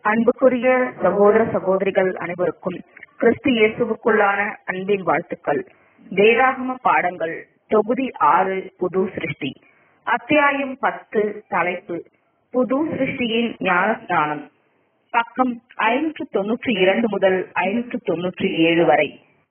அன்புக்குரிய சகோதர சகோதரிகள் அனைவருக்கும் கிறிஸ்து இயேசுவுக்குள்ளான அன்பின் வாழ்த்துக்கள் வேதாகம பாடங்கள் தொகுதி ஆறு புது சிருஷ்டி அத்தியாயம் பத்து தலைப்பு புது சிருஷ்டியின் ஞான ஸ்நானம் பக்கம் ஐநூற்று தொன்னூற்றி இரண்டு முதல் ஐநூற்று தொன்னூற்றி ஏழு வரை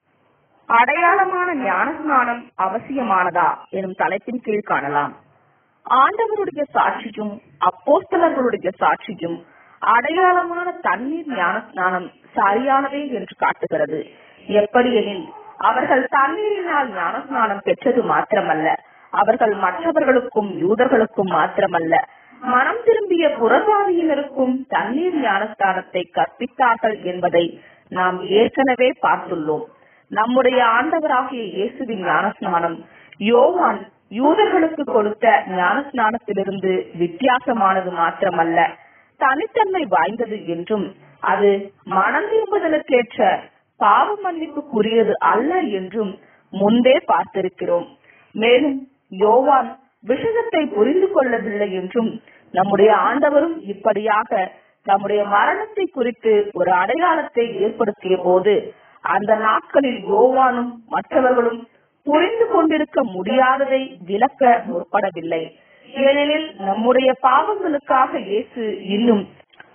அடையாளமான ஞான ஸ்நானம் அவசியமானதா எனும் தலைப்பின் கீழ் காணலாம் ஆண்டவருடைய சாட்சியும் அப்போஸ்தலர்களுடைய சாட்சியும் அடையாளமான தண்ணீர் ஞான ஸ்நானம் சரியானதே என்று காட்டுகிறது எப்படியெனில் அவர்கள் தண்ணீரினால் ஞான ஸ்நானம் பெற்றது மாத்திரமல்ல அவர்கள் மற்றவர்களுக்கும் யூதர்களுக்கும் மாத்திரமல்ல மனம் திரும்பிய புறஜாதியினருக்கும் தண்ணீர் ஞானஸ்தானத்தை கற்பித்தார்கள் என்பதை நாம் ஏற்கனவே பார்த்துள்ளோம் நம்முடைய ஆண்டவராகிய இயேசுவின் ஞானஸ்நானம் யோவான் யூதர்களுக்கு கொடுத்த ஞானஸ்நானத்திலிருந்து வித்தியாசமானது மாத்திரமல்ல தனித்தன்மை வாய்ந்தது என்றும் அது மனம் திரும்புதலுக்கேற்ற பாவ மன்னிப்புக்குரியது அல்ல என்றும் முன்பே பார்த்திருக்கிறோம் மேலும் யோவான் விஷயத்தை புரிந்து கொள்ளவில்லை என்றும் நம்முடைய ஆண்டவரும் இப்படியாக நம்முடைய மரணத்தை குறித்து ஒரு அடையாளத்தை ஏற்படுத்திய போது அந்த நாட்களில் யோவானும் மற்றவர்களும் புரிந்து கொண்டிருக்க முடியாததை விளக்க முற்படவில்லை ஏனெனில் நம்முடைய பாவங்களுக்காக இயேசு இன்னும்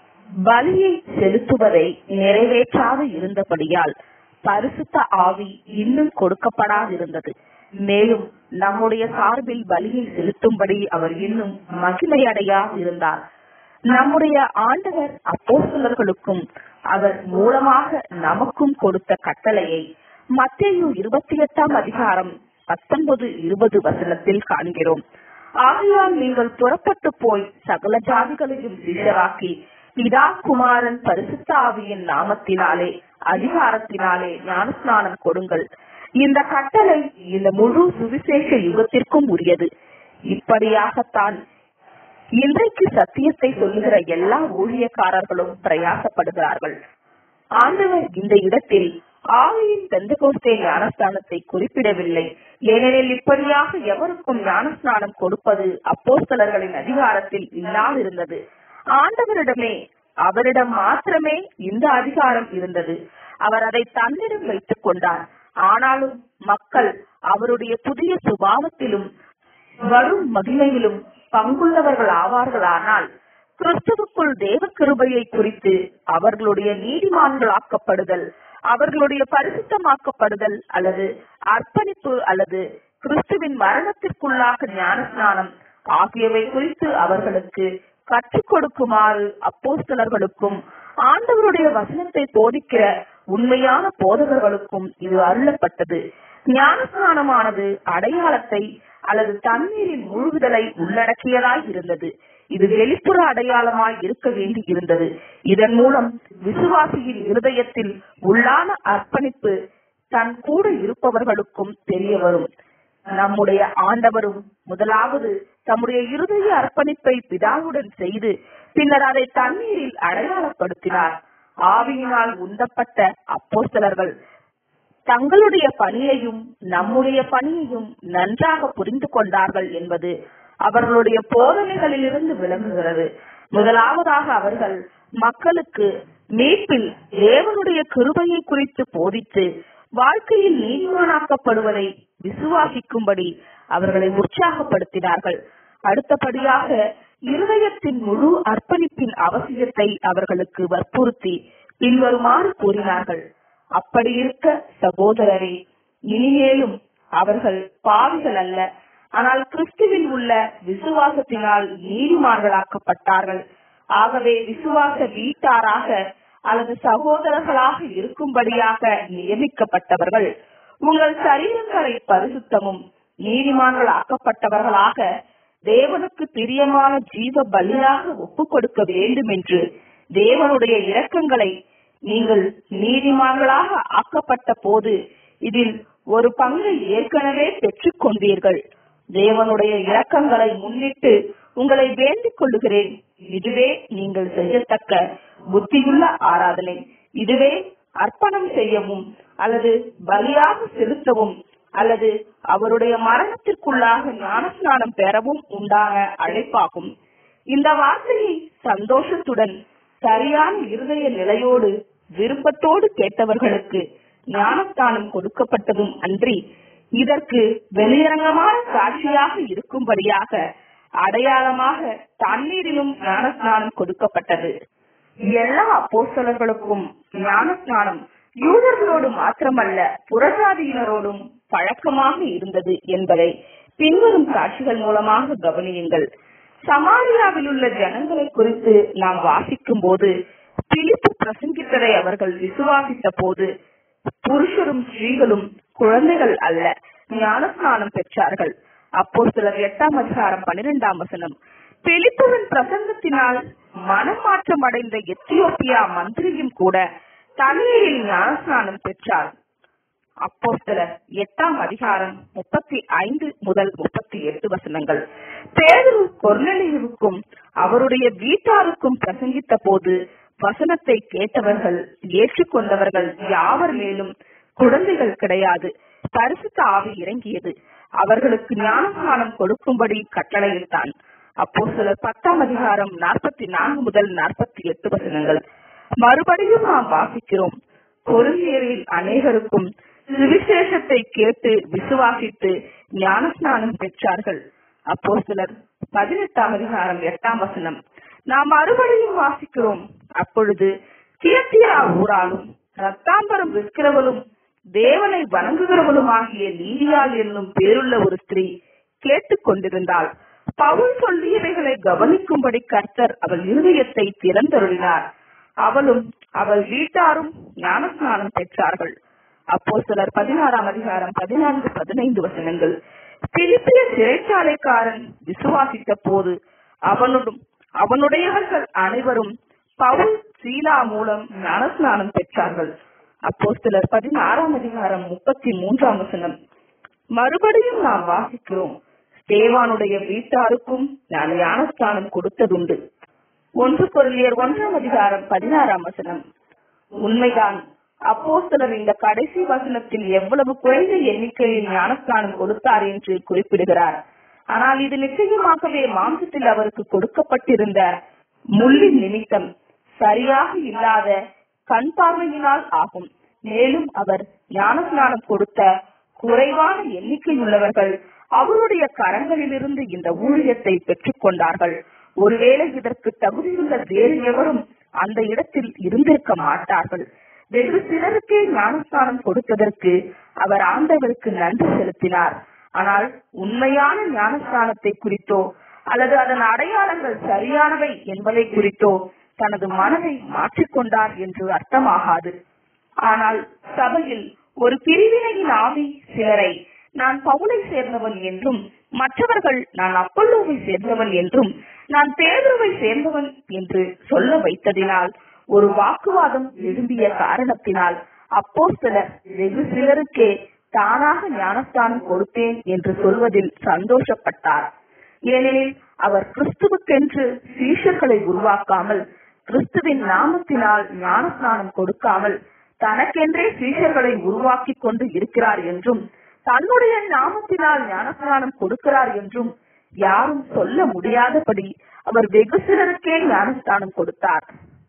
பலியை செலுத்துவதை நிறைவேற்றாது இருந்தபடியால் பரிசுத்த ஆவி இன்னும் கொடுக்கப்படாதிருந்தது மேலும் நம்முடைய சார்பில் பலியை செலுத்தும்படி அவர் இன்னும் மகிமையடையாது இருந்தார் நம்முடைய ஆண்டவர் அப்போஸ்தலர்களுக்கும் அவர் மூலமாக நமக்கும் கொடுத்த கட்டளையை மத்தேயு இருபத்தி எட்டாம் அதிகாரம் பத்தொன்பது இருபது வசனத்தில் காண்கிறோம் ஆகையால் நீங்கள் புறப்பட்டு போய் சகல ஜாதிகளையும் சீஷராக்கி பிதா குமாரன் பரிசுத்த ஆவியின் நாமத்தினாலே அதிகாரத்தினாலே ஞானஸ்நானம் கொடுங்கள் இந்த கட்டளை இந்த முழு சுவிசேஷ யுகத்திற்கும் உரியது இப்படியாகத்தான் இன்றைக்கு சத்தியத்தை சொல்லுகிற எல்லா ஊழியக்காரர்களும் பிரயாசப்படுகிறார்கள் ஆண்டவர் இந்த இடத்தில் ஆவியின் பெந்தகோஸ்தே ஞானஸ்தானத்தை குறிப்பிடவில்லை ஏனெனில் இப்படியாக எவருக்கும் ஞானஸ்நானம் கொடுப்பது அப்போஸ்தலர்களின் அதிகாரத்தில் இல்லாதிருந்தது ஆண்டவரிடமே அவரிடம் மாத்திரமே இந்த அதிகாரம் இருந்தது அவர் அதை தன்னிடம் வைத்துக் கொண்டார் ஆனாலும் மக்கள் அவருடைய புதிய சுபாவத்திலும் வரும் மகிமையிலும் பங்குள்ளவர்கள் ஆவார்களானால் கிறிஸ்துவுக்குள் தேவ கிருபையை குறித்து அவர்களுடைய நீதிமான்களாக்கப்படுதல் அவர்களுடைய பரிசுத்தமாக்கப்படுதல் அல்லது அர்ப்பணிப்பு அல்லது கிறிஸ்துவின் மரணத்திற்குள்ளாக ஞானஸ்நானம் ஆகியவை குறித்து அவர்களுக்கு கற்றுக் கொடுக்குமாறு அப்போஸ்தலர்களுக்கும் ஆண்டவருடைய வசனத்தை போதிக்கிற உண்மையான போதகர்களுக்கும் இது அருளப்பட்டது ஞானஸ்நானமானது அடையாளத்தை அல்லது தண்ணீரின் மூழ்குதலை உள்ளடக்கியதாய் இருந்தது இது வெளிப்புற அடையாளமாய் இருக்க வேண்டி இருந்தது இதன் மூலம் விசுவாசியின் இருதயத்தில் உள்ளான அர்ப்பணிப்பு தன் கூட இருப்பவர்களுக்கும் தெரிய வரும் நம்முடைய ஆண்டவரும் முதலாவது தம்முடைய இருதய அர்ப்பணிப்பை பிதாவுடன் செய்து பின்னர் அதை தண்ணீரில் அடையாளப்படுத்தினார் ஆவியினால் உந்தப்பட்ட அப்போஸ்தலர்கள் தங்களுடைய பணியையும் நம்முடைய பணியையும் நன்றாக புரிந்து கொண்டார்கள் என்பது அவர்களுடைய போதனைகளிலிருந்து விளங்குகிறது முதலாவதாக அவர்கள் மக்களுக்கு மீட்பில் தேவனுடைய கிருபையை குறித்து போதித்து வாழ்க்கையில் நீதிமானாக்கப்படுவதை விசுவாசிக்கும்படி அவர்களை உற்சாகப்படுத்தினார்கள் அடுத்தபடியாக இருதயத்தின் முழு அர்ப்பணிப்பின் அவசியத்தை அவர்களுக்கு வற்புறுத்தி பின்வருமாறு கூறினார்கள் அப்படி இருக்க சகோதரரே இனிமேலும் அவர்கள் பாவிகள் அல்ல ஆனால் கிறிஸ்துவில் உள்ள விசுவாசத்தினால் நீதிமான்களாக்கப்பட்டார்கள் ஆகவே விசுவாச வீட்டாராக அல்லது சகோதரர்களாக இருக்கும்படியாக நியமிக்கப்பட்டவர்கள் உங்கள் சரீரங்களை பரிசுத்தமும் நீதிமான்கள் ஆக்கப்பட்டவர்களாக தேவனுக்கு பிரியமான ஜீவ பலியாக ஒப்பு கொடுக்க வேண்டும் என்று தேவனுடைய இரக்கங்களை நீங்கள் நீதிமான்களாக ஆக்கப்பட்ட போது இதில் ஒரு பங்கை ஏற்கனவே பெற்றுக் கொண்டீர்கள் தேவனுடைய இரக்கங்களை முன்னிட்டு உங்களை வேண்டிக் கொள்ளுகிறேன் இதுவே நீங்கள் செய்யத்தக்க புத்தியுள்ள ஆராதனை இதுவே அர்ப்பணம் செய்யவும் அல்லது பலியாக செலுத்தவும் அல்லது அவருடைய மரணத்திற்குள்ளாக ஞானஸ்நானம் பெறவும் உண்டான அழைப்பாகும் இந்த வார்த்தையை சந்தோஷத்துடன் சரியான இருதய நிலையோடு விருப்பத்தோடு கேட்டவர்களுக்கு ஞானஸ்தானம் கொடுக்கப்பட்டதும் அன்றி இதற்கு வெளியரங்கமான சாட்சியாக இருக்கும்படியாக அடையாளமாக தண்ணீரிலும் ஞானஸ்நானம் கொடுக்கப்பட்டது எல்லா அப்போஸ்தலர்களுக்கும் ஞானஸ்நானம் யூதர்களோடு மாத்திரமல்ல புறஜாதியினரோடும் பழக்கமாக இருந்தது என்பதை பின்வரும் சாட்சிகள் மூலமாக கவனியுங்கள் சமாரியாவில் உள்ள ஜனங்களை குறித்து நாம் வாசிக்கும் போது பிலிப்பு பிரசங்கித்ததை அவர்கள் விசுவாசித்த போது புருஷரும் ஸ்திரீகளும் குழந்தைகள் அல்ல ஞானஸ்நானம் பெற்றார்கள் அப்போ சிலர் எட்டாம் அதிகாரம் பனிரெண்டாம் வசனம் பிலிப்புவின் பிரசங்கத்தினால் மனமாற்றம் அடைந்த எத்தியோப்பியா மந்திரியும் கூட தனியில் ஞானஸ்நானம் பெற்றார் அப்போ சிலர் எட்டாம் அதிகாரம் முப்பத்தி ஐந்து முதல் முப்பத்தி எட்டு வசனங்கள் பேரு கொர்நெலியுவுக்கும் அவருடைய வீட்டாருக்கும் பிரசங்கித்த போது வசனத்தை கேட்டவர்கள் ஏற்றுக்கொண்டவர்கள் யாவர் மேலும் குழந்தைகள் கிடையாது பரிசுத்த ஆவி இறங்கியது அவர்களுக்கு ஞானஸ்நானம் கொடுக்கும்படி கட்டளையிட்டான் அப்போ சிலர் பத்தாம் அதிகாரம் நாற்பத்தி நான்கு முதல் நாற்பத்தி எட்டு வசனங்கள் மறுபடியும் நாம் வாசிக்கிறோம் கொருந்தியரில் அநேகருக்கும் சுவிசேஷத்தை கேட்டு விசுவாசித்து ஞானஸ்நானம் பெற்றார்கள் அப்போ சிலர் பதினெட்டாம் அதிகாரம் எட்டாம் வசனம் நாம் மறுபடியும் வாசிக்கிறோம் அப்பொழுது கியத்தியா ஊராலும் ரத்தாம்பரம் விற்கிறவளும் தேவனை வணங்குகிறவளுமாகிய நீதியால் என்னும் பேருள்ள ஒரு ஸ்திரீ கேட்டுக் கொண்டிருந்தாள் பவுல் சொல்லியவைகளை கவனிக்கும்படி கர்த்தர் அவள் இருதயத்தை திறந்தருளினார் அவளும் அவள் வீட்டாரும் ஞானஸ்நானம் பெற்றார்கள் அப்போ சிலர் பதினாறாம் அதிகாரம் பதினான்கு பதினைந்து வசனங்கள் பிலிப்பிய சிறைச்சாலைக்காரன் விசுவாசித்த போது அவனுடன் அவனுடையவர்கள் அனைவரும் பவுல் சீலா மூலம் ஞானஸ்நானம் பெற்றார்கள் அப்போ சிலர் பதினாறாம் அதிகாரம் முப்பத்தி மூன்றாம் வசனம் மறுபடியும் நாம் வாசிக்கிறோம் தேவானுடைய வீட்டாருக்கும் நான் ஞானஸ்தானம் கொடுத்ததுண்டு ஒன்று பொருளியர் ஒன்றாம் அதிகாரம் பதினாறாம் வசனம் உண்மைதான் அப்போஸ்தலர் இந்த கடைசி வசனத்தில் எவ்வளவு குறைந்த எண்ணிக்கையில் ஞானஸ்தானம் கொடுத்தார் என்று குறிப்பிடுகிறார் ஆனால் இது நிச்சயமாகவே மாம்சத்தில் அவருக்கு கொடுக்கப்பட்டிருந்த முள்ளின் நிமித்தம் சரியாக இல்லாத கண் பார்வையினால் ஆகும் மேலும் அவர் ஞானஸ்நானம் கொடுத்த குறைவான எண்ணிக்கையுள்ளவர்கள் அவருடைய கரங்களிலிருந்து இந்த ஊழியத்தை பெற்றுக் கொண்டார்கள் ஒருவேளை இதற்கு தகுதியுள்ள வேறு எவரும் அந்த இடத்தில் இருந்திருக்க மாட்டார்கள் வெகு சிலருக்கே ஞானஸ்தானம் கொடுத்ததற்கு அவர் ஆண்டவருக்கு நன்றி செலுத்தினார் ஆனால் உண்மையான ஞானஸ்தானத்தை குறித்தோ அல்லது அதன் அடையாளங்கள் சரியானவை என்பதை குறித்தோ தனது மனதை மாற்றிக்கொண்டார் என்று அர்த்தமாகாது ஆனால் சபையில் ஒரு பிரிவினையின் ஆவி சிலரை நான் பவுலை சேர்ந்தவன் என்றும் மற்றவர்கள் நான் அப்பல்லோவை சேர்ந்தவன் என்றும் நான் பேதுருவை சேர்ந்தவன் என்று சொல்ல வைத்ததினால் ஒரு வாக்குவாதம் எழும்பிய காரணத்தினால் அப்போ சிலர் வெகு சிலருக்கே தானாக ஞானஸ்தானம் கொடுத்தேன் என்று சொல்வதில் சந்தோஷப்பட்டார் ஏனெனில் அவர் கிறிஸ்துவுக்கென்று சீஷர்களை உருவாக்காமல் கிறிஸ்துவின் நாமத்தினால் ஞானஸ்நானம் கொடுக்காமல் தனக்கென்றே சீஷர்களை உருவாக்கி கொண்டு இருக்கிறார் என்றும் தன்னுடைய நாமத்தினால் ஞானஸ்நானம் கொடுக்கிறார் என்றும் யாரும் சொல்ல முடியாதபடி அவர் வெகு சிலருக்கே ஞானஸ்தானம் கொடுத்தார்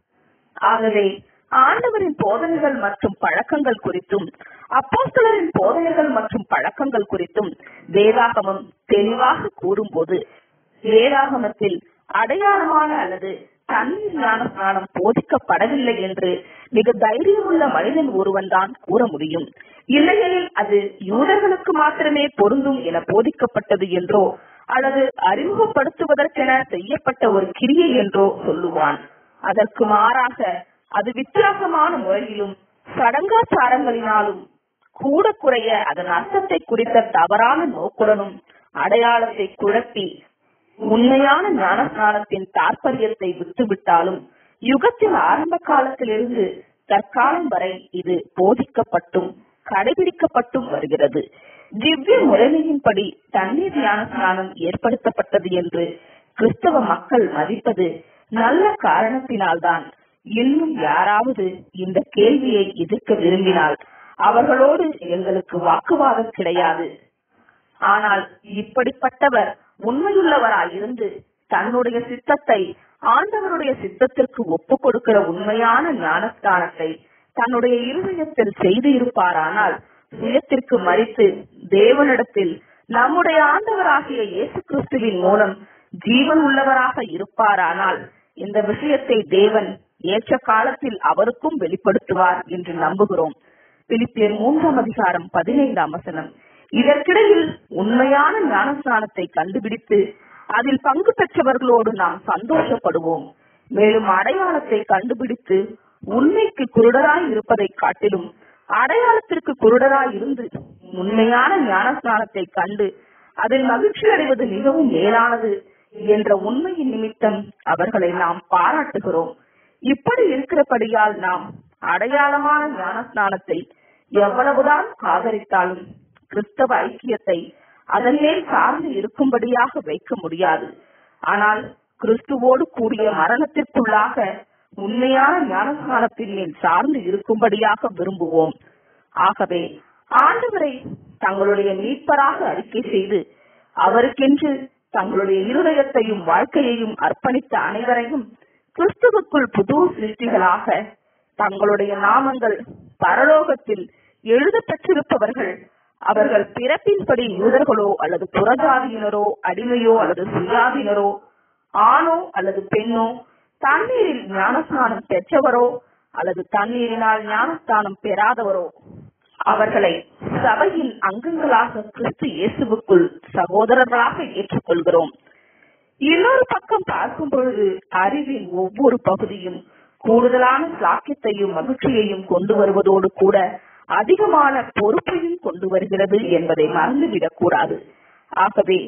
ஆகவே ஆண்டவரின் போதனைகள் மற்றும் பழக்கங்கள் குறித்தும் அப்போஸ்தலரின் போதனைகள் மற்றும் பழக்கங்கள் குறித்தும் வேதாகமம் தெளிவாக கூறும்போது வேதாகமத்தில் அடையாளமான அல்லது தண்ணீர் ஞான ஸ்நானம் போதிக்கப்படவில்லை என்று மிக தைரியமுள்ள மனிதன் ஒருவன் தான் கூற முடியும் இல்லையெனில் அது யூதர்களுக்கு மாத்திரமே பொருந்தும் என போதிக்கப்பட்டது என்றோ அல்லது அறிமுகப்படுத்துவதற்கென செய்யப்பட்ட ஒரு கிரியை என்றோ சொல்லுவான் அதற்கு மாறாக அது வித்தியாசமான முறையிலும் சடங்காச்சாரங்களினாலும் கூட குறைய அதன் அர்த்தத்தை குறித்த தவறான நோக்குடனும் அடையாளத்தை குழப்பி உண்மையான ஞானஸ்நானத்தின் தாற்பயத்தை விட்டுவிட்டாலும் யுகத்தின் ஆரம்ப காலத்திலிருந்து தற்காலம் வரை இது போதிக்கப்பட்டும் கடைபிடிக்கப்பட்டும் வருகிறது திவ்ய முறைமையின்படி தண்ணீர் ஞான ஸ்நானம் ஏற்படுத்தப்பட்டது என்று கிறிஸ்தவ மக்கள் மதிப்பது நல்ல காரணத்தினால்தான் இன்னும் யாராவது இந்த கேள்வியை எதிர்க்க விரும்பினால் அவர்களோடு எங்களுக்கு வாக்குவாதம் கிடையாது ஆனால் இப்படிப்பட்டவர் உண்மையுள்ளவராயிருந்து தன்னுடைய சித்தத்தை ஆண்டவருடைய சித்தத்திற்கு ஒப்பு கொடுக்கிற உண்மையான ஞானஸ்தானத்தை தன்னுடைய இருதயத்தில் செய்து இருப்பாரானால் சுயத்திற்கு மறித்து தேவனிடத்தில் நம்முடைய ஆண்டவராகிய இயேசு கிறிஸ்துவின் மூலம் ஜீவன் உள்ளவராக இருப்பாரானால் இந்த விஷயத்தை தேவன் ஏற்ற காலத்தில் அவருக்கும் வெளிப்படுத்துவார் என்று நம்புகிறோம் பிலிப்பியர் மூன்றாம் அதிகாரம் பதினைந்தாம் வசனம் இதற்கிடையில் உண்மையான ஞானஸ்தானத்தை கண்டுபிடித்து அதில் பங்கு பெற்றவர்களோடு நாம் சந்தோஷப்படுவோம் மேலும் அடையாளத்தை கண்டுபிடித்து உண்மைக்கு குருடராய் இருப்பதை காட்டிலும் அடையாளத்திற்கு குருடராய் இருந்து உண்மையான ஞானஸ்தானத்தை கண்டு அதில் மகிழ்ச்சி அடைவது மிகவும் மேலானது என்ற உண்மையின் நிமித்தம் அவர்களை நாம் பாராட்டுகிறோம் இப்படி இருக்கிறபடியால் நாம் அடையாளமான ஞானஸ்நானத்தை எவ்வளவுதான் ஆதரித்தாலும் கிறிஸ்தவ ஐக்கியத்தை அதன் மேல் சார்ந்து இருக்கும்படியாக வைக்க முடியாது ஆனால் கிறிஸ்துவோடு கூடிய மரணத்திற்குள்ளாக உண்மையான ஞானஸ்நானத்தின் மேல் சார்ந்து இருக்கும்படியாக விரும்புவோம் ஆகவே ஆண்டவரை தங்களுடைய மீட்பராக அறிக்கை செய்து அவருக்கென்று தங்களுடைய இருதயத்தையும் வாழ்க்கையையும் அர்ப்பணித்த அனைவரையும் கிறிஸ்துவுக்குள் புது சிருஷ்டிகளாக தங்களுடைய நாமங்கள் பரலோகத்தில் எழுத பெற்றிருப்பவர்கள் அவர்கள் பிறப்பின்படி யூதர்களோ அல்லது புறஜாதியினரோ அடிமையோ அல்லது சுயாதீனரோ ஆணோ அல்லது பெண்ணோ தண்ணீரில் ஞானஸ்நானம் பெற்றவரோ அல்லது தண்ணீரினால் ஞானஸ்தானம் பெறாதவரோ அவர்களை சபையின் அங்கங்களாக கிறிஸ்து இயேசுவுக்குள் சகோதரர்களாக ஏற்றுக்கொள்கிறோம் இன்னொரு பக்கம் பார்க்கும் பொழுது அறிவின் ஒவ்வொரு பகுதியும் கூடுதலான சாக்கியத்தையும் மகிழ்ச்சியையும் கொண்டு வருவதோடு கூட அதிகமான பொறுப்பையும் கொண்டு வருகிறது என்பதை மறந்துவிடக் கூடாது ஆகவே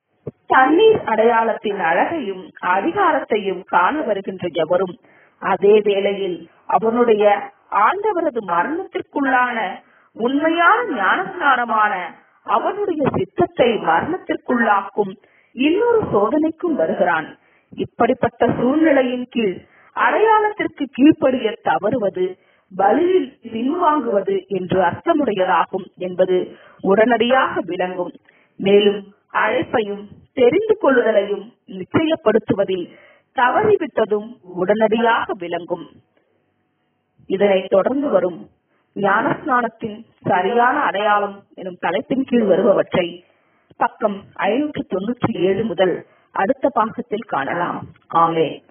தண்ணீர் அடையாளத்தின் அழகையும் அதிகாரத்தையும் காண வருகின்ற எவரும் அதே வேளையில் அவனுடைய ஆண்டவரது மரணத்திற்குள்ளான உண்மையான ஞானஸ்நானமான அவனுடைய சித்தத்தை மரணத்திற்குள்ளாக்கும் இன்னொரு சோதனைக்கும் வருகிறான் இப்படிப்பட்ட சூழ்நிலையின் கீழ் அடையாளத்திற்கு கீழ்ப்படிய தவறுவது பலியில் பின்வாங்குவது என்று அர்த்தமுடையதாகும் என்பது உடனடியாக விளங்கும் மேலும் அழைப்பையும் தெரிந்து கொள்ளுதலையும் நிச்சயப்படுத்துவதில் தவறிவிட்டதும் உடனடியாக விளங்கும் இதனைத் தொடர்ந்து வரும் ஞானஸ்நானத்தின் சரியான அடையாளம் எனும் தலைப்பின் கீழ் வருபவற்றை பக்கம் ஐநூற்று தொன்னூற்றி ஏழு முதல் அடுத்த பாகத்தில் காணலாம் ஆமே